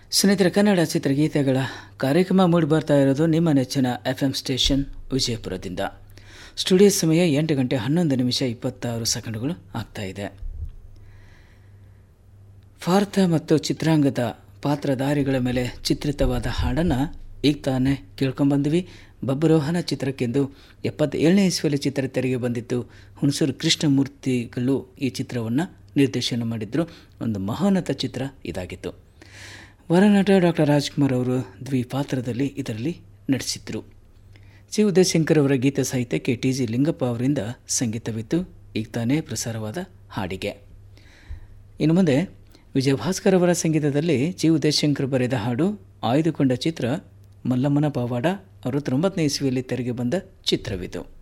ಸ್ನೇಹಿತರೆ ಕನ್ನಡ ಚಿತ್ರಗೀತೆಗಳ ಕಾರ್ಯಕ್ರಮ ಮೂಡಿ ಬರ್ತಾ ಇರೋದು ನಿಮ್ಮ ನೆಚ್ಚಿನ ಎಫ್ ಎಂ ಸ್ಟೇಷನ್ ವಿಜಯಪುರದಿಂದ ಸ್ಟುಡಿಯೋ ಸಮಯ ಎಂಟು ಗಂಟೆ ಹನ್ನೊಂದು ನಿಮಿಷ ಇಪ್ಪತ್ತಾರು ಸೆಕೆಂಡ್ಗಳು ಆಗ್ತಾ ಇದೆ ಭಾರತ ಮತ್ತು ಚಿತ್ರಾಂಗದ ಪಾತ್ರಧಾರಿಗಳ ಮೇಲೆ ಚಿತ್ರಿತವಾದ ಹಾಡನ್ನು ಈಗ ತಾನೇ ಕೇಳ್ಕೊಂಬಂದ್ವಿ ಬಬ್ಬರೋಹನ ಚಿತ್ರಕ್ಕೆಂದು ಎಪ್ಪತ್ತೇಳನೇ ಇಸ್ವಿಯಲ್ಲಿ ಚಿತ್ರ ತೆರೆಗೆ ಬಂದಿತ್ತು ಹುಣಸೂರು ಕೃಷ್ಣಮೂರ್ತಿಗಳು ಈ ಚಿತ್ರವನ್ನು ನಿರ್ದೇಶನ ಮಾಡಿದ್ರು ಒಂದು ಮಹೋನ್ನತ ಚಿತ್ರ ಇದಾಗಿತ್ತು ವರನಟ ಡಾಕ್ಟರ್ ರಾಜ್ಕುಮಾರ್ ಅವರು ದ್ವಿಪಾತ್ರದಲ್ಲಿ ಇದರಲ್ಲಿ ನಟಿಸಿದ್ರು ಸಿ ಉದಯಶಂಕರ್ ಅವರ ಗೀತ ಸಾಹಿತ್ಯಕ್ಕೆ ಟಿ ಜಿ ಲಿಂಗಪ್ಪ ಅವರಿಂದ ಸಂಗೀತವಿತ್ತು ಈಗ ತಾನೇ ಪ್ರಸಾರವಾದ ಹಾಡಿಗೆ ಇನ್ನು ಮುಂದೆ ವಿಜಯ ಭಾಸ್ಕರ್ ಅವರ ಸಂಗೀತದಲ್ಲಿ ಜಿ ಉದಯಶಂಕರ್ ಬರೆದ ಹಾಡು ಆಯ್ದುಕೊಂಡ ಚಿತ್ರ ಮಲ್ಲಮ್ಮನ ಪವಾಡ ಅರವತ್ತೊಂಬತ್ತನೇ ಇಸ್ವಿಯಲ್ಲಿ ತೆರೆಗೆ ಬಂದ ಚಿತ್ರವಿದು